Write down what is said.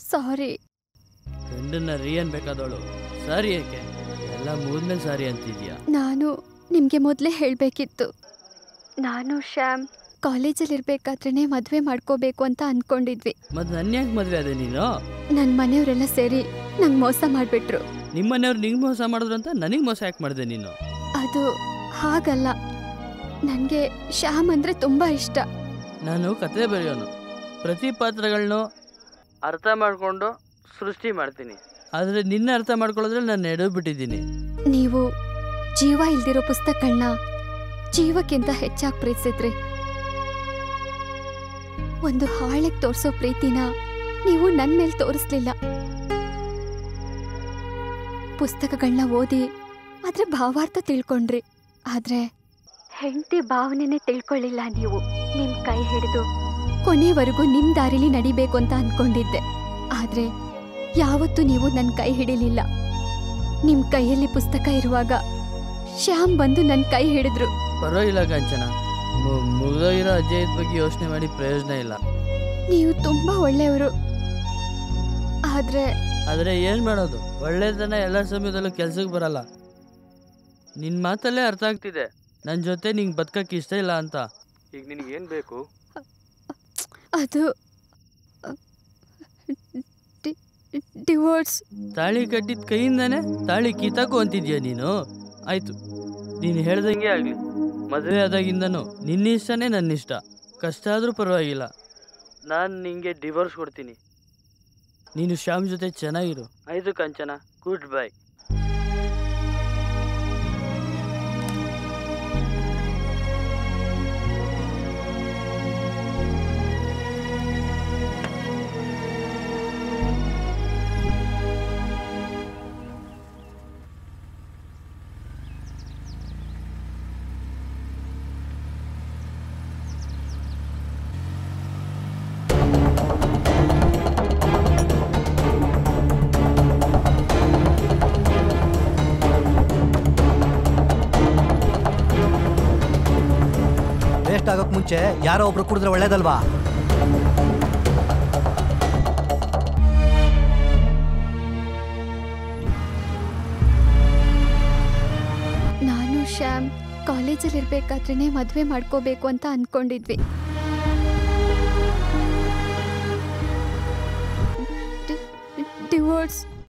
ಸಾರಿ ಗಂಡನ್ನ ರೀ ಅನ್ಬೇಕಾದವಳು ಸಾರಿ ಏಕೆ ಎಲ್ಲ ಮುಗಿದ್ಮೇಲೆ ಸಾರಿ ಅಂತಿದ್ಯಾ ನಾನು ನಿಮಗೆ ಮೊದಲೇ ಹೇಳಬೇಕಿತ್ತು ನಾನು ಶ್ಯಾಮ್ ಕಾಲೇಜಲ್ಲಿ ಇರಬೇಕಾದ್ರೇ ಮದುವೆ ಮಾಡ್ಕೋಬೇಕು ಅಂತ ಅಂದ್ಕೊಂಡಿದ್ವಿ ಮತ್ತೆ ನನ್ನ ಯಾಕೆ ಮದುವೆ ಅದೇ ನೀನು ನನ್ನ ಮನೆಯವರೆಲ್ಲ ಸೇರಿ ನಂಗೆ ಮೋಸ ಮಾಡಿಬಿಟ್ರು ನಿಮ್ಮ ಮನೆಯವ್ರು ನಿಂಗೆ ಮೋಸ ಮಾಡಿದ್ರು ಅಂತ ನನಗೆ ಮೋಸ ಯಾಕೆ ಮಾಡಿದೆ ನೀನು ಅದು ಹಾಗಲ್ಲ ನನಗೆ ಶ್ಯಾಮ್ ಅಂದರೆ ತುಂಬ ಇಷ್ಟ ನಾನು ಕತೆ ಬರೆಯೋನು ಪ್ರತಿ ಪಾತ್ರಗಳನ್ನೂ ಅರ್ಥ ಮಾಡಿಕೊಂಡು ಸೃಷ್ಟಿ ಮಾಡ್ತೀನಿ ಆದರೆ ನಿನ್ನ ಅರ್ಥ ಮಾಡ್ಕೊಳ್ಳೋದ್ರಲ್ಲಿ ನಾನು ಎಡವು ಬಿಟ್ಟಿದ್ದೀನಿ ನೀವು ಜೀವ ಇಲ್ದಿರೋ ಪುಸ್ತಕಗಳನ್ನ ಜೀವಕ್ಕಿಂತ ಹೆಚ್ಚಾಗಿ ಪ್ರೀತಿಸಿದ್ರಿ ಒಂದು ಹಾಳೆಗೆ ತೋರಿಸೋ ಪ್ರೀತಿನ ನೀವು ನನ್ನ ಮೇಲೆ ತೋರಿಸ್ಲಿಲ್ಲ ಪುಸ್ತಕಗಳನ್ನ ಓದಿ ಅದ್ರ ಭಾವಾರ್ಥ ತಿಳ್ಕೊಂಡ್ರಿ ಆದ್ರೆ ಹೆಂಡತಿ ಭಾವನೆನೇ ತಿಳ್ಕೊಳ್ಳಿಲ್ಲ ನೀವು ನಿಮ್ ಕೈ ಹಿಡಿದು ಕೊನೆವರೆಗೂ ನಿಮ್ ದಾರಿಲಿ ನಡಿಬೇಕು ಅಂತ ಅನ್ಕೊಂಡಿದ್ದೆ ಆದ್ರೆ ಯಾವತ್ತೂ ನೀವು ನನ್ನ ಕೈ ಹಿಡಿಲಿಲ್ಲ ನಿಮ್ ಕೈಯಲ್ಲಿ ಪುಸ್ತಕ ಇರುವಾಗ ಶ್ಯಾಮ್ ಬಂದು ನನ್ನ ಕೈ ಹಿಡಿದ್ರು ಪರವಾಗಿಲ್ಲ ಕಾಂಚನ ಮು- ಮುಗ್ದೋಗಿರೋ ಅಜ್ಜಯದ ಬಗ್ಗೆ ಯೋಚನೆ ಮಾಡಿ ಪ್ರಯೋಜನ ಇಲ್ಲ ನೀವು ತುಂಬಾ ಒಳ್ಳೆಯವರು ಆದ್ರೆ ಆದರೆ ಏನು ಮಾಡೋದು ಒಳ್ಳೆತನ ಎಲ್ಲ ಸಮಯದಲ್ಲೂ ಕೆಲ್ಸಕ್ಕೆ ಬರಲ್ಲ ನಿನ್ನ ಮಾತಲ್ಲೇ ಅರ್ಥ ಆಗ್ತಿದೆ ನನ್ನ ಜೊತೆ ನಿಂಗೆ ಬದುಕಕ್ಕೆ ಇಷ್ಟ ಇಲ್ಲ ಅಂತ ಈಗ ನಿನಗೇನು ಬೇಕು ಅದು ಡಿವೋರ್ಸ್ ತಾಳಿ ಕಟ್ಟಿದ ಕೈಯಿಂದಾನೆ ತಾಳಿ ಕಿತ್ತಾಕು ಅಂತಿದ್ಯಾ ನೀನು ಆಯ್ತು ನೀನು ಹೇಳ್ದಂಗೆ ಆಗಲಿ ಮದುವೆ ಆದಾಗಿಂದನೂ ನಿನ್ನ ಇಷ್ಟನೇ ನನ್ನ ಇಷ್ಟ ಕಷ್ಟ ಆದರೂ ಪರವಾಗಿಲ್ಲ ನಾನು ನಿಂಗೆ ಡಿವೋರ್ಸ್ ಕೊಡ್ತೀನಿ ನೀನು ಶ್ಯಾಮ್ ಜೊತೆ ಚೆನ್ನಾಗಿರು ಆಯ್ತು ಕಾಂಚನ ಗುಡ್ ಬೈ ವೇಸ್ಟ್ ಆಗೋಕ್ ಮುಂಚೆ ಯಾರೋ ಒಬ್ರು ಕುಡಿದ್ರೆ ಒಳ್ಳೇದಲ್ವಾ ನಾನು ಶ್ಯಾಮ್ ಕಾಲೇಜಲ್ಲಿ ಇರ್ಬೇಕಾದ್ರೇನೆ ಮದುವೆ ಮಾಡ್ಕೋಬೇಕು ಅಂತ ಅನ್ಕೊಂಡಿದ್ವಿ ಡಿವೋರ್ಸ್